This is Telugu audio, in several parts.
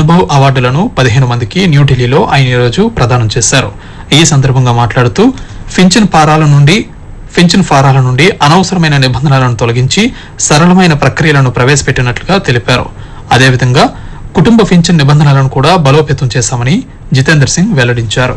అనుభవ్ అవార్డులను పదిహేను మందికి న్యూఢిల్లీలో ఆయన ఈరోజు ప్రదానం చేశారు ఈ సందర్భంగా మాట్లాడుతూ ఫించన్ పారాల నుండి ఫించన్ ఫారాల నుండి అనవసరమైన నిబంధనలను తొలగించి సరళమైన ప్రక్రియలను ప్రవేశపెట్టినట్లుగా తెలిపారు అదేవిధంగా కుటుంబ ఫించన్ నిబంధనలను కూడా బలోపేతం చేశామని జితేందర్ సింగ్ వెల్లడించారు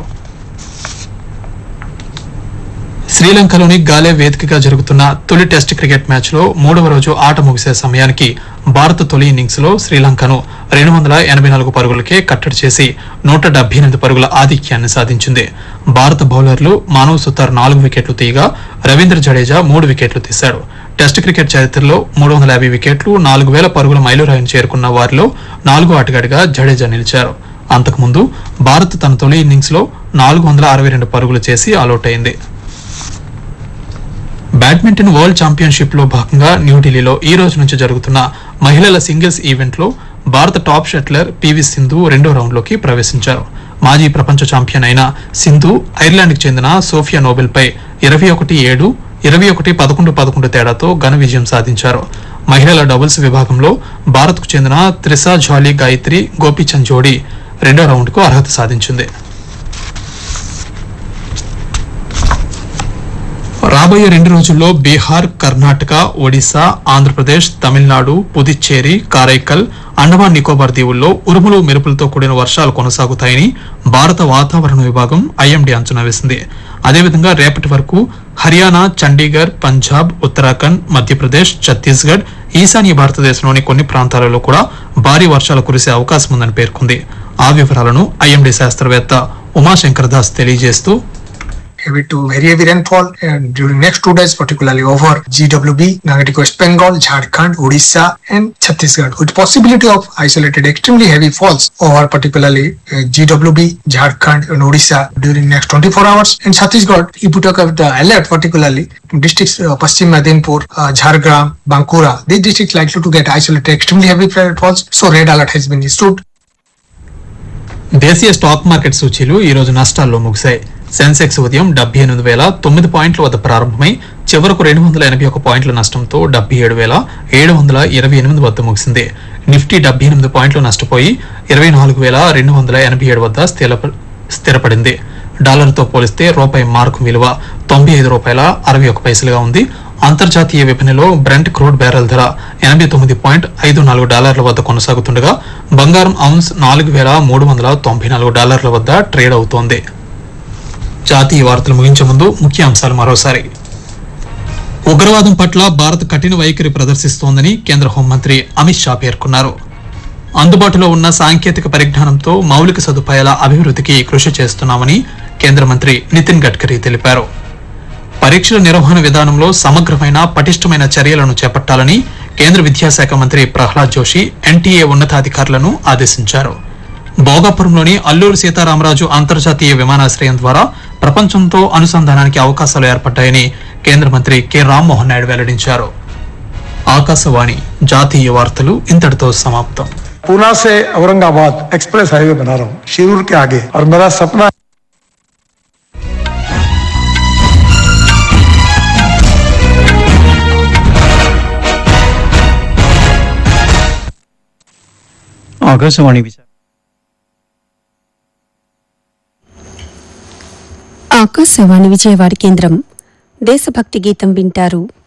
శ్రీలంకలోని గాలే వేదికగా జరుగుతున్న తొలి టెస్ట్ క్రికెట్ మ్యాచ్ లో మూడవ రోజు ఆట ముగిసే సమయానికి భారత తొలి ఇన్నింగ్స్ లో శ్రీలంకను రెండు వందల ఎనభై నాలుగు పరుగులకే కట్టడి చేసి నూట డెబ్బై ఎనిమిది పరుగుల ఆధిక్యాన్ని సాధించింది భారత బౌలర్లు మానవ్ సుతార్ నాలుగు వికెట్లు తీయగా రవీంద్ర జడేజా మూడు వికెట్లు తీశాడు టెస్ట్ క్రికెట్ చరిత్రలో మూడు వందల యాభై వికెట్లు నాలుగు వేల పరుగుల మైలురాయిని చేరుకున్న వారిలో నాలుగో ఆటగాడిగా జడేజా నిలిచారు అంతకుముందు భారత్ తన తొలి ఇన్నింగ్స్ లో నాలుగు వందల అరవై రెండు పరుగులు చేసి ఆలౌట్ అయింది బ్యాడ్మింటన్ వరల్డ్ ఛాంపియన్షిప్ లో భాగంగా న్యూఢిల్లీలో ఈ రోజు నుంచి జరుగుతున్న మహిళల సింగిల్స్ ఈవెంట్ లో భారత టాప్ షట్లర్ పివి సింధు రెండో రౌండ్ లోకి ప్రవేశించారు మాజీ ప్రపంచ ఛాంపియన్ అయిన సింధు ఐర్లాండ్ కి చెందిన సోఫియా నోబెల్ పై ఇరవై ఒకటి ఏడు ఇరవై ఒకటి పదకొండు పదకొండు తేడాతో ఘన విజయం సాధించారు మహిళల డబుల్స్ విభాగంలో భారత్ కు చెందిన త్రిసా జాలీ గాయత్రి గోపీచంద్ జోడీ రెండో రౌండ్ కు అర్హత సాధించింది రాబోయే రెండు రోజుల్లో బీహార్ కర్ణాటక ఒడిశా ఆంధ్రప్రదేశ్ తమిళనాడు పుదుచ్చేరి కారైకల్ అండమాన్ నికోబార్ దీవుల్లో ఉరుములు మెరుపులతో కూడిన వర్షాలు కొనసాగుతాయని భారత వాతావరణ విభాగం ఐఎండీ అంచనా వేసింది అదేవిధంగా రేపటి వరకు హర్యానా చండీగఢ్ పంజాబ్ ఉత్తరాఖండ్ మధ్యప్రదేశ్ ఛత్తీస్గఢ్ ఈశాన్య భారతదేశంలోని కొన్ని ప్రాంతాలలో కూడా భారీ వర్షాలు కురిసే అవకాశం ఉందని పేర్కొంది ఆ వివరాలను ఐఎండీ శాస్త్రవేత్త ఉమాశంకర్ దాస్ తెలియజేస్తూ heavy to very heavy rainfall and during next two days, particularly over GWB, Nagatik West Bengal, Jharkhand, Odisha, and Chhattisgarh, with possibility of isolated extremely heavy falls over particularly uh, GWB, Jharkhand, and Odisha during next 24 hours. And Chhattisgarh, if we talk about the alert, particularly districts uh, Paschim Medinpur, uh, Jhargram, Bankura, these districts likely to get isolated extremely heavy falls. So red alert has been issued. దేశీయ స్టాక్ మార్కెట్ సూచీలు ఈ రోజు నష్టాల్లో ముగిశాయి సెన్సెక్స్ ఉదయం డెబ్బై ఎనిమిది వేల తొమ్మిది పాయింట్ల వద్ద ప్రారంభమై చివరకు రెండు వందల ఎనభై ఒక పాయింట్ల నష్టంతో డెబ్బై ఏడు వేల ఏడు వందల ఇరవై ఎనిమిది వద్ద ముగిసింది నిఫ్టీ డెబ్బై ఎనిమిది పాయింట్లు నష్టపోయి ఇరవై నాలుగు వేల రెండు వందల ఎనభై ఏడు వద్ద స్థిరప స్థిరపడింది డాలర్తో పోలిస్తే రూపాయి మార్కు విలువ తొంభై ఐదు రూపాయల అరవై ఒక పైసలుగా ఉంది అంతర్జాతీయ విపణిలో బ్రెంట్ క్రూడ్ బ్యారెల్ ధర ఎనభై తొమ్మిది పాయింట్ ఐదు నాలుగు డాలర్ల వద్ద కొనసాగుతుండగా బంగారం ఔన్స్ నాలుగు వేల మూడు వందల తొంభై నాలుగు డాలర్ల వద్ద ట్రేడ్ అవుతోంది జాతీయ వార్తలు ముగించే ముందు ముఖ్య అంశాలు మరోసారి ఉగ్రవాదం పట్ల భారత్ కఠిన వైఖరి ప్రదర్శిస్తోందని కేంద్ర హోంమంత్రి అమిత్ షా పేర్కొన్నారు అందుబాటులో ఉన్న సాంకేతిక పరిజ్ఞానంతో మౌలిక సదుపాయాల అభివృద్ధికి కృషి చేస్తున్నామని కేంద్ర మంత్రి నితిన్ గడ్కరీ తెలిపారు పరీక్షల నిర్వహణ విధానంలో సమగ్రమైన పటిష్టమైన చర్యలను చేపట్టాలని కేంద్ర విద్యాశాఖ మంత్రి ప్రహ్లాద్ జోషి ఎన్టీఏ ఉన్నతాధికారులను ఆదేశించారు భోగాపురంలోని అల్లూరు సీతారామరాజు అంతర్జాతీయ విమానాశ్రయం ద్వారా ప్రపంచంతో అనుసంధానానికి అవకాశాలు ఏర్పడ్డాయని కేంద్ర మంత్రి కె రామ్మోహన్ నాయుడు వెల్లడించారు ఆకాశవాణి జాతీయ వార్తలు ఇంతటితో సమాప్తం पूना से औरंगाबाद एक्सप्रेस हाईवे बना रहा हूँ शिरूर के आगे और मेरा सपना ఆకాశవాణి విశాఖ ఆకాశవాణి విజయవాడ కేంద్రం దేశభక్తి గీతం వింటారు